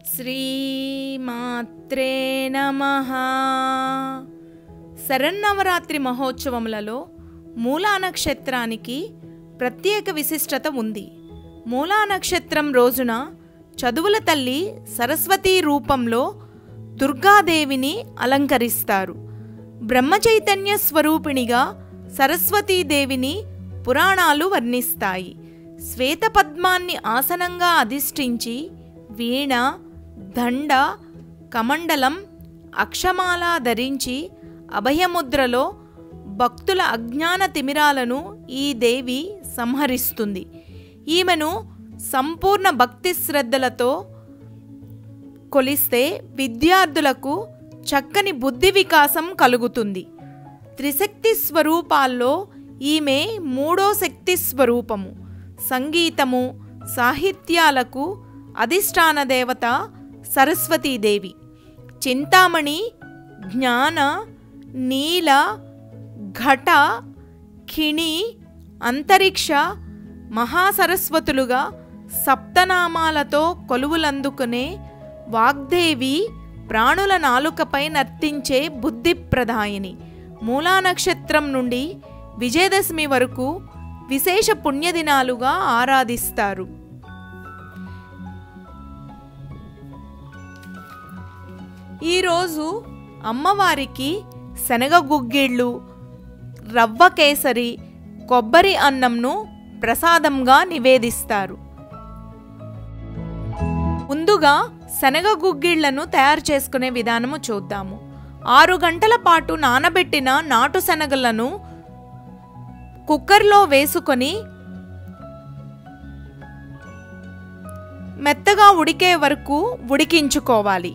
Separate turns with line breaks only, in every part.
శ్రీమాత్రే నమ శరన్నవరాత్రి మహోత్సవములలో మూలా నక్షత్రానికి ప్రత్యేక విశిష్టత ఉంది మూలా నక్షత్రం రోజున చదువుల తల్లి సరస్వతీ రూపంలో దుర్గాదేవిని అలంకరిస్తారు బ్రహ్మ చైతన్య స్వరూపిణిగా సరస్వతీదేవిని పురాణాలు వర్ణిస్తాయి శ్వేతపద్మాన్ని ఆసనంగా అధిష్ఠించి వీణ దండ కమండలం అక్షమాల ధరించి అభయముద్రలో భక్తుల అజ్ఞాన తిమిరాలను ఈ దేవి సంహరిస్తుంది ఈమెను సంపూర్ణ భక్తి శ్రద్ధలతో కొలిస్తే విద్యార్థులకు చక్కని బుద్ధి వికాసం కలుగుతుంది త్రిశక్తి స్వరూపాల్లో ఈమె మూడో శక్తి స్వరూపము సంగీతము సాహిత్యాలకు అధిష్టాన దేవత సరస్వతీదేవి చింతామణి జ్ఞాన నీల ఘట ఖిణి అంతరిక్ష మహాసరస్వతులుగా సప్తనామాలతో కొలువులందుకునే వాగ్దేవి ప్రాణుల నాలుకపై నర్తించే బుద్ధిప్రదాయిని మూలా నక్షత్రం నుండి విజయదశమి వరకు విశేష పుణ్యదినాలుగా ఆరాధిస్తారు ఈరోజు అమ్మవారికి శనగ గుగ్గిళ్ళు రవ్వ కేసరి కొబ్బరి అన్నంను ప్రసాదంగా నివేదిస్తారు ముందుగా శనగ గుగ్గిళ్లను తయారు చేసుకునే విధానము చూద్దాము ఆరు గంటల పాటు నానబెట్టిన నాటు శనగలను కుక్కర్లో వేసుకొని మెత్తగా ఉడికే వరకు ఉడికించుకోవాలి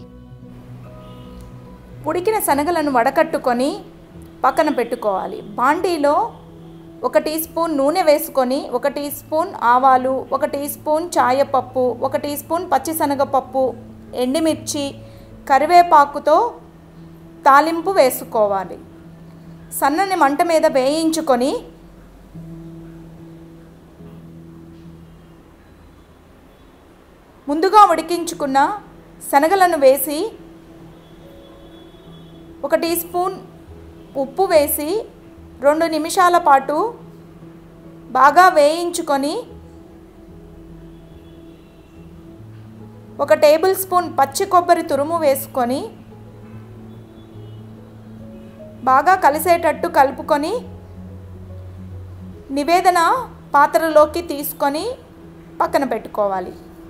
ఉడికిన శనగలను వడకట్టుకొని పక్కన పెట్టుకోవాలి బాండీలో ఒక టీ స్పూన్ నూనె వేసుకొని ఒక టీ స్పూన్ ఆవాలు ఒక టీ స్పూన్ చాయపప్పు ఒక టీ స్పూన్ పచ్చిశనగపప్పు ఎండుమిర్చి కరివేపాకుతో తాలింపు వేసుకోవాలి సన్నని మంట మీద వేయించుకొని ముందుగా ఉడికించుకున్న శనగలను వేసి ఒక టీ స్పూన్ ఉప్పు వేసి రెండు నిమిషాల పాటు బాగా వేయించుకొని ఒక టేబుల్ స్పూన్ పచ్చి కొబ్బరి తురుము వేసుకొని బాగా కలిసేటట్టు కలుపుకొని నివేదన పాత్రలోకి తీసుకొని పక్కన పెట్టుకోవాలి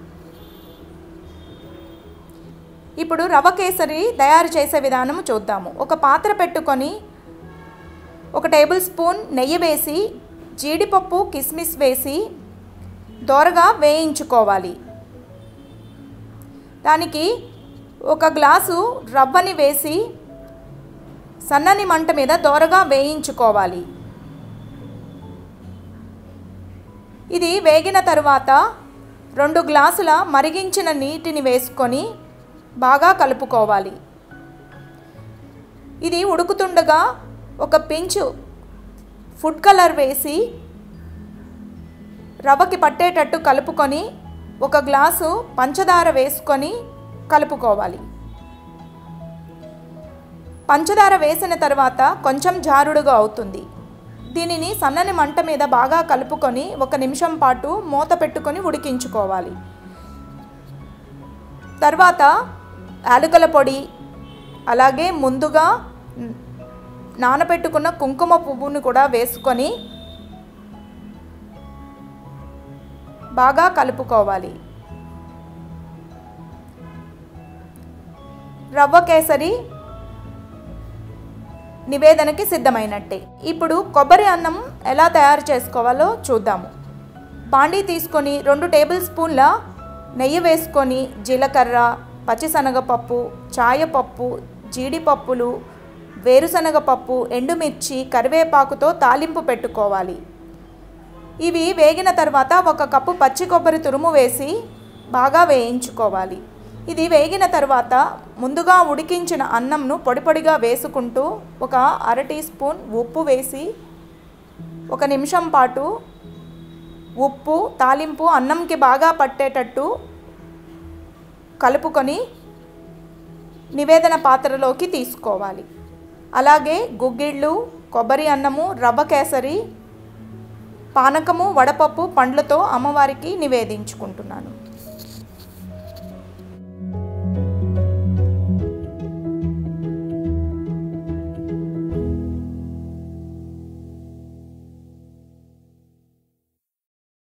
ఇప్పుడు రవ కేసరి తయారు చేసే విధానం చూద్దాము ఒక పాత్ర పెట్టుకొని ఒక టేబుల్ స్పూన్ నెయ్యి వేసి జీడిపప్పు కిస్మిస్ వేసి దోరగా వేయించుకోవాలి దానికి ఒక గ్లాసు రవ్వని వేసి సన్నని మంట మీద దోరగా వేయించుకోవాలి ఇది వేగిన తరువాత రెండు గ్లాసుల మరిగించిన నీటిని వేసుకొని బాగా కలుపుకోవాలి ఇది ఉడుకుతుండగా ఒక పించు ఫుడ్ కలర్ వేసి రవ్వకి పట్టేటట్టు కలుపుకొని ఒక గ్లాసు పంచదార వేసుకొని కలుపుకోవాలి పంచదార వేసిన తర్వాత కొంచెం జారుడుగా అవుతుంది దీనిని సన్నని మంట మీద బాగా కలుపుకొని ఒక నిమిషం పాటు మూత పెట్టుకొని ఉడికించుకోవాలి తర్వాత యాలకుల పొడి అలాగే ముందుగా నానబెట్టుకున్న కుంకుమ పువ్వును కూడా వేసుకొని బాగా కలుపుకోవాలి రవ్వ కేసరి నివేదనకి సిద్ధమైనట్టే ఇప్పుడు కొబ్బరి అన్నం ఎలా తయారు చేసుకోవాలో చూద్దాము బాండీ తీసుకొని రెండు టేబుల్ స్పూన్ల నెయ్యి వేసుకొని జీలకర్ర పచ్చిశనగపప్పు చాయపప్పు జీడిపప్పులు వేరుశనగపప్పు ఎండుమిర్చి కరివేపాకుతో తాలింపు పెట్టుకోవాలి ఇవి వేగిన తర్వాత ఒక కప్పు పచ్చి కొబ్బరి తురుము వేసి బాగా వేయించుకోవాలి ఇది వేగిన తర్వాత ముందుగా ఉడికించిన అన్నంను పొడి పొడిగా వేసుకుంటూ ఒక అర టీ స్పూన్ ఉప్పు వేసి ఒక నిమిషం పాటు ఉప్పు తాలింపు అన్నంకి బాగా పట్టేటట్టు కలుపుకొని నివేదన పాత్రలోకి తీసుకోవాలి అలాగే గుగ్గిళ్ళు కొబ్బరి అన్నము రవ్వ కేసరి పానకము వడపప్పు పండ్లతో అమ్మవారికి నివేదించుకుంటున్నాను